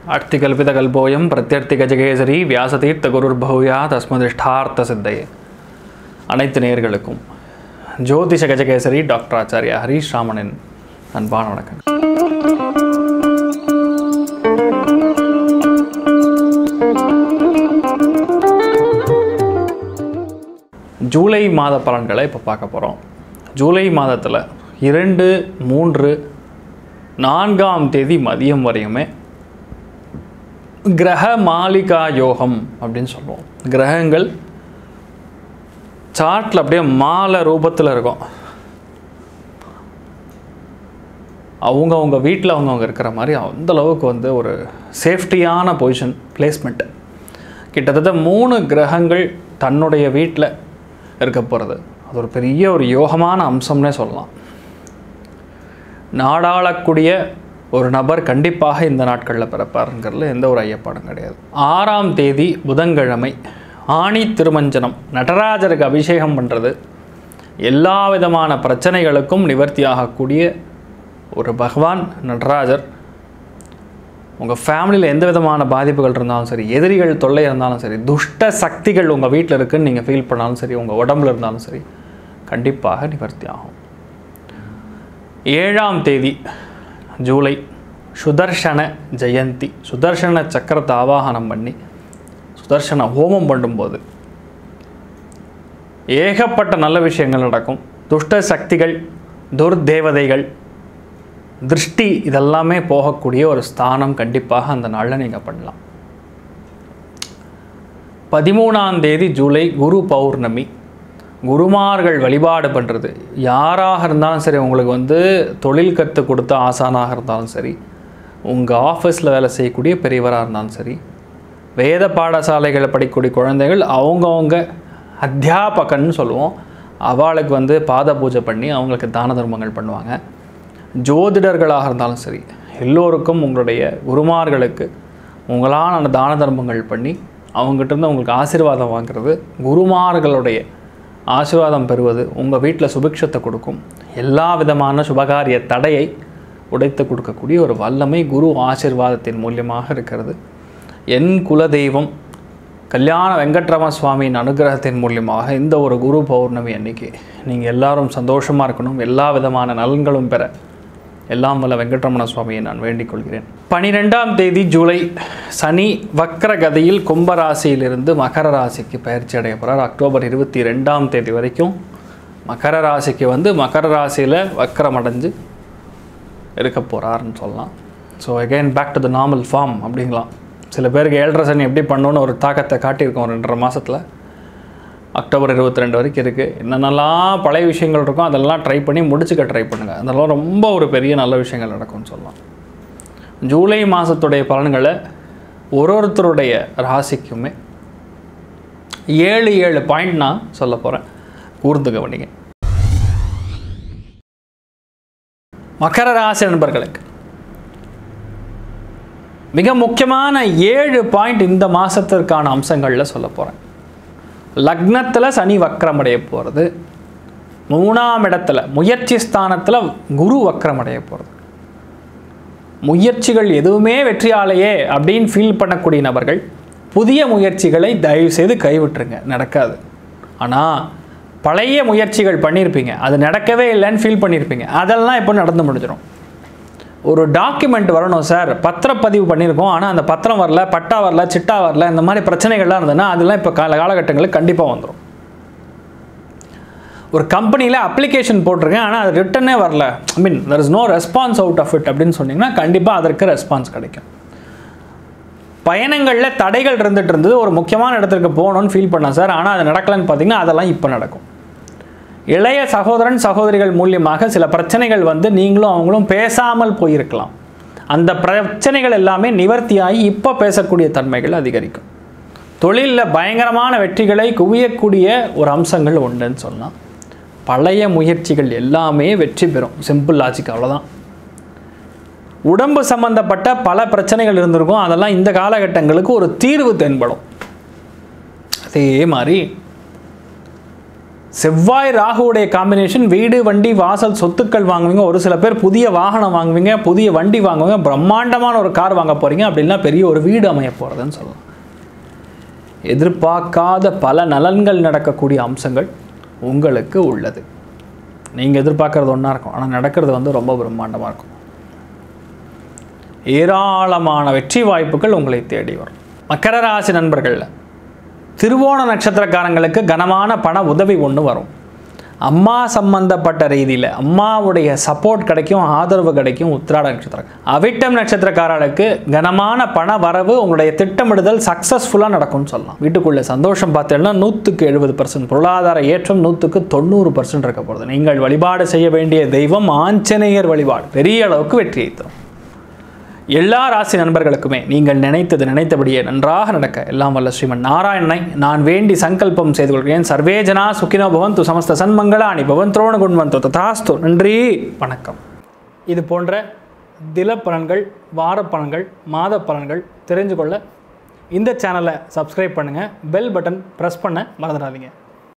அர்த்திகல்பிதகல்போயம் பிரத்யர்த்திகஜகேசரி வியாசதீர்த்த குருர்பூயா தஸ்மதிஷ்டார்த்த சித்தையே அனைத்து நேயர்களுக்கும் ஜோதிஷ கஜகேசரி டாக்டர் ஆச்சாரியா ஹரீஷ் ராமனின் அன்பான வணக்கம் ஜூலை மாத பலன்களை இப்போ பார்க்க போகிறோம் ஜூலை மாதத்தில் இரண்டு மூன்று நான்காம் தேதி மதியம் வரையுமே கிரக மாலிகா யோகம் அப்படின்னு சொல்லுவோம் கிரகங்கள் சார்ட்டில் அப்படியே மாலை ரூபத்தில் இருக்கும் அவங்க அவங்க வீட்டில் அவங்கவுங்க இருக்கிற மாதிரி அந்த அளவுக்கு வந்து ஒரு சேஃப்டியான பொசிஷன் பிளேஸ்மெண்ட் கிட்டத்தட்ட மூணு கிரகங்கள் தன்னுடைய வீட்டில் இருக்க போகிறது அது ஒரு பெரிய ஒரு யோகமான அம்சம்னே சொல்லலாம் நாடாளக்கூடிய ஒரு நபர் கண்டிப்பாக இந்த நாட்களில் பிறப்பாருங்கிறதுல எந்த ஒரு ஐயப்பாடும் கிடையாது ஆறாம் தேதி புதன்கிழமை ஆணி திருமஞ்சனம் நடராஜருக்கு அபிஷேகம் பண்ணுறது எல்லா விதமான பிரச்சனைகளுக்கும் நிவர்த்தியாகக்கூடிய ஒரு பகவான் நடராஜர் உங்கள் ஃபேமிலியில் எந்த விதமான பாதிப்புகள் இருந்தாலும் சரி எதிரிகள் தொல்லை இருந்தாலும் சரி துஷ்ட சக்திகள் உங்கள் வீட்டில் இருக்குன்னு நீங்கள் ஃபீல் பண்ணாலும் சரி உங்கள் உடம்புல இருந்தாலும் சரி கண்டிப்பாக நிவர்த்தி ஆகும் ஏழாம் தேதி ஜூலை சுதர்ஷன ஜெயந்தி சுதர்ஷன சக்கரத்தை ஆவாகனம் பண்ணி சுதர்ஷன ஹோமம் பண்ணும்போது ஏகப்பட்ட நல்ல விஷயங்கள் நடக்கும் துஷ்ட சக்திகள் துர்தேவதைகள் திருஷ்டி இதெல்லாமே போகக்கூடிய ஒரு ஸ்தானம் கண்டிப்பாக அந்த நாளில் நீங்கள் பண்ணலாம் பதிமூணாம் தேதி ஜூலை குரு பௌர்ணமி குருமார்கள் வழிபாடு பண்ணுறது யாராக இருந்தாலும் சரி உங்களுக்கு வந்து தொழில் கற்றுக் கொடுத்த ஆசானாக இருந்தாலும் சரி உங்கள் ஆஃபீஸில் வேலை செய்யக்கூடிய பெரியவராக இருந்தாலும் சரி வேத பாடசாலைகளை படிக்கக்கூடிய குழந்தைகள் அவங்கவுங்க அத்தியாபகன்னு சொல்லுவோம் அவளுக்கு வந்து பாத பூஜை பண்ணி அவங்களுக்கு தான தர்மங்கள் பண்ணுவாங்க ஜோதிடர்களாக இருந்தாலும் சரி எல்லோருக்கும் உங்களுடைய குருமார்களுக்கு உங்களான தான தர்மங்கள் பண்ணி அவங்ககிட்ட இருந்து உங்களுக்கு ஆசீர்வாதம் வாங்குறது குருமார்களுடைய ஆசீர்வாதம் பெறுவது உங்கள் வீட்டில் சுபிக்ஷத்தை கொடுக்கும் எல்லா விதமான சுபகாரிய தடையை உடைத்து கொடுக்கக்கூடிய ஒரு வல்லமை குரு ஆசீர்வாதத்தின் மூலியமாக இருக்கிறது என் குலதெய்வம் கல்யாண வெங்கட்ராம சுவாமியின் அனுகிரகத்தின் மூலியமாக இந்த ஒரு குரு பௌர்ணமி அன்னைக்கு நீங்கள் எல்லாரும் சந்தோஷமாக இருக்கணும் எல்லா விதமான நலன்களும் பெற எல்லாம் வல்ல வெங்கட்ரமண சுவாமியை நான் வேண்டிக் கொள்கிறேன் பனிரெண்டாம் தேதி ஜூலை சனி வக்ர கதியில் கும்பராசியிலிருந்து மகர ராசிக்கு பயிற்சி அடைய போகிறார் அக்டோபர் இருபத்தி ரெண்டாம் தேதி வரைக்கும் மகர ராசிக்கு வந்து மகர ராசியில் வக்ரம் அடைஞ்சு இருக்க போகிறாருன்னு சொல்லலாம் so again back to the normal form அப்படிங்களாம் சில பேருக்கு ஏழரை சனி எப்படி பண்ணணும்னு ஒரு தாக்கத்தை காட்டியிருக்கோம் ஒரு ரெண்டரை மாதத்தில் அக்டோபர் இருபத்தி ரெண்டு வரைக்கும் இருக்குது என்னென்னலாம் பழைய விஷயங்கள் இருக்கோ அதெல்லாம் ட்ரை பண்ணி முடிச்சுக்க ட்ரை பண்ணுங்கள் அதெல்லாம் ரொம்ப ஒரு பெரிய நல்ல விஷயங்கள் நடக்கும்னு சொல்லலாம் ஜூலை மாதத்துடைய பலன்களை ஒரு ஒருத்தருடைய ராசிக்குமே ஏழு ஏழு பாயிண்ட் நான் சொல்ல போகிறேன் கூர்ந்து கவனிங்க மகர ராசி நண்பர்களுக்கு மிக முக்கியமான ஏழு பாயிண்ட் இந்த மாதத்திற்கான அம்சங்களில் சொல்ல போகிறேன் லக்னத்தில் சனி வக்கரமடைய போகிறது மூணாம் இடத்துல முயற்சி ஸ்தானத்தில் குரு வக்கரமடைய போகிறது முயற்சிகள் எதுவுமே வெற்றியாலையே அப்படின்னு ஃபீல் பண்ணக்கூடிய நபர்கள் புதிய முயற்சிகளை தயவு செய்து கைவிட்டுருங்க நடக்காது ஆனால் பழைய முயற்சிகள் பண்ணியிருப்பீங்க அது நடக்கவே இல்லைன்னு ஃபீல் பண்ணியிருப்பீங்க அதெல்லாம் இப்போ நடந்து முடிஞ்சிடும் ஒரு டாக்குமெண்ட் வரணும் சார் பத்திரப்பதிவு பண்ணியிருக்கோம் ஆனால் அந்த பத்திரம் வரல பட்டா வரல சிட்டா வரல இந்த மாதிரி பிரச்சனைகள்லாம் இருந்ததுன்னா அதெல்லாம் இப்போ கால காலகட்டங்களுக்கு கண்டிப்பாக வந்துடும் ஒரு கம்பெனியில் அப்ளிகேஷன் போட்டிருக்கேன் ஆனால் அது ரிட்டனே வரல I mean there is no response out of it அப்படின்னு சொன்னீங்கன்னா கண்டிப்பாக அதற்கு ரெஸ்பான்ஸ் கிடைக்கும் பயணங்களில் தடைகள் இருந்துட்டு இருந்தது ஒரு முக்கியமான இடத்துக்கு போகணும்னு ஃபீல் பண்ணேன் சார் ஆனால் அது நடக்கலைன்னு பார்த்தீங்கன்னா அதெல்லாம் இப்போ நடக்கும் இளைய சகோதரன் சகோதரிகள் மூலியமாக சில பிரச்சனைகள் வந்து நீங்களும் அவங்களும் பேசாமல் போயிருக்கலாம் அந்த பிரச்சனைகள் எல்லாமே நிவர்த்தியாகி இப்போ பேசக்கூடிய தன்மைகள் அதிகரிக்கும் தொழிலில் பயங்கரமான வெற்றிகளை குவியக்கூடிய ஒரு அம்சங்கள் உண்டுன்னு சொல்லலாம் பழைய முயற்சிகள் எல்லாமே வெற்றி பெறும் சிம்பிள் லாஜிக் அவ்வளோதான் உடம்பு சம்பந்தப்பட்ட பல பிரச்சனைகள் இருந்திருக்கும் அதெல்லாம் இந்த காலகட்டங்களுக்கு ஒரு தீர்வு தென்படும் அதே மாதிரி செவ்வாய் ராகுவுடைய காம்பினேஷன் வீடு வண்டி வாசல் சொத்துக்கள் வாங்குவீங்க ஒரு சில பேர் புதிய வாகனம் வாங்குவீங்க புதிய வண்டி வாங்குவீங்க பிரம்மாண்டமான ஒரு கார் வாங்க போகிறீங்க அப்படின்னா பெரிய ஒரு வீடு அமைய போகிறதுன்னு சொல்லலாம் எதிர்பார்க்காத பல நலன்கள் நடக்கக்கூடிய அம்சங்கள் உங்களுக்கு உள்ளது நீங்கள் எதிர்பார்க்கறது ஒன்றா இருக்கும் ஆனால் நடக்கிறது வந்து ரொம்ப பிரம்மாண்டமாக இருக்கும் ஏராளமான வெற்றி வாய்ப்புகள் உங்களை தேடி வரும் மக்கர ராசி நண்பர்கள் திருவோண நட்சத்திரக்காரங்களுக்கு கனமான பண உதவி ஒன்று வரும் அம்மா சம்பந்தப்பட்ட ரீதியில் அம்மாவுடைய சப்போர்ட் கிடைக்கும் ஆதரவு கிடைக்கும் உத்திராட நட்சத்திரம் அவிட்டம் நட்சத்திரக்காரர்களுக்கு கனமான பண வரவு உங்களுடைய திட்டமிடுதல் சக்ஸஸ்ஃபுல்லாக நடக்கும்னு சொல்லலாம் வீட்டுக்குள்ள சந்தோஷம் பார்த்தீங்கன்னா நூற்றுக்கு எழுபது பர்சன்ட் பொருளாதார ஏற்றம் நூற்றுக்கு தொண்ணூறு பர்சன்ட் இருக்க போகிறது நீங்கள் வழிபாடு செய்ய வேண்டிய தெய்வம் ஆஞ்சநேயர் வழிபாடு பெரிய அளவுக்கு வெற்றியை தரும் எல்லா ராசி நண்பர்களுக்குமே நீங்கள் நினைத்தது நினைத்தபடியே நன்றாக நடக்க எல்லாம் வல்ல ஸ்ரீமன் நாராயணனை நான் வேண்டி சங்கல்பம் செய்து கொள்கிறேன் சர்வே ஜனா சுக்கினோ பவந்து சமஸ்த சன்மங்களாணி பவன் துரோண குண்வந்தோ ததாஸ்து நன்றி வணக்கம் இது போன்ற தில பலன்கள் வார பலன்கள் மாத பலன்கள் தெரிஞ்சு கொள்ள இந்த சேனலை சப்ஸ்கிரைப் பண்ணுங்கள் பெல் பட்டன் ப்ரெஸ் பண்ண மறந்துடாதீங்க